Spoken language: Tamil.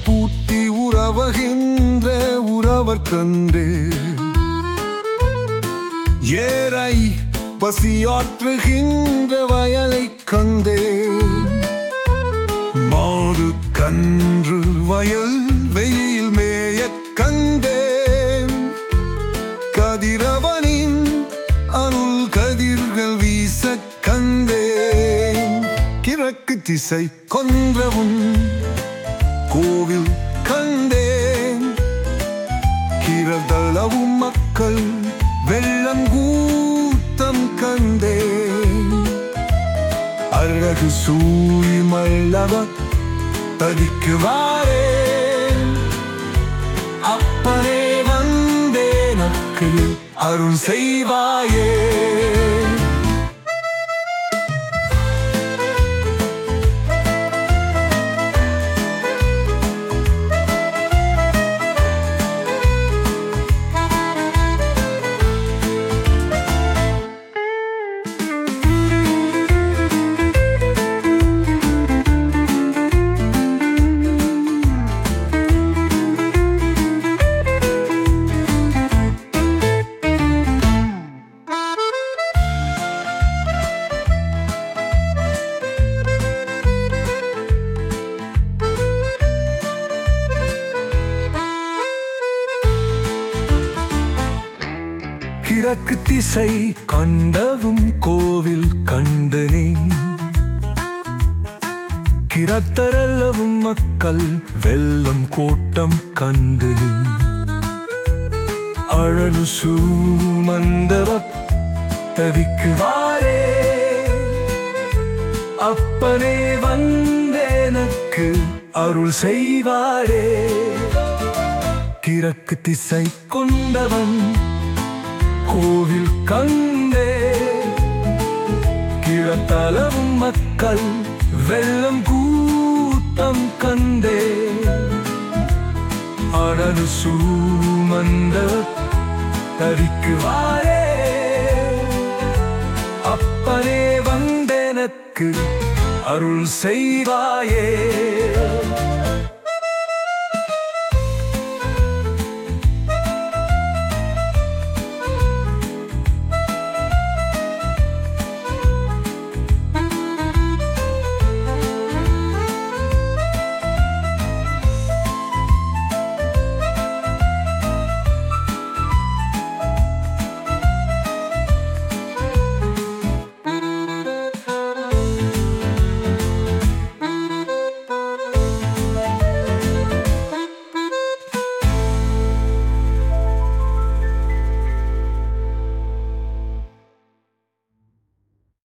பூட்டி உறவுகின்ற உறவர் கண்டு ஏரை பசியாற்றுகின்ற வயலை கண்டே மாறு கன்று வயல் வெயில் மேயக் கண்டேன் கதிரவனின் அருள் கதிர்கள் வீச கண்டேன் கிழக்கு திசை கொன்றவும் கோவில் கண்டேன் கிரதளவும் மக்கள் வெள்ளம் கூட்டம் கண்டேன் அழகு சூழ் மல்லவ தடிக்குவாரே அப்பனே வந்தேனக்கு அருள் செய்வாயே கிழக்கு திசை கண்டவும் கோவில் கண்டனே கிரத்தரல்லவும் மக்கள் வெள்ளம் கோட்டம் கண்டு அழகு சூமந்தவ தவிக்குவாரே அப்பனே வந்தேனக்கு அருள் செய்வாரே கிழக்கு திசை கொண்டவன் கோவில் கண்டே கிழத்தளவும் மக்கள் வெள்ளம் கூட்டம் கண்டே அடரு சூமந்த தரிக்குவாரே அப்பனே வந்தெனக்கு அருள் செய்வாயே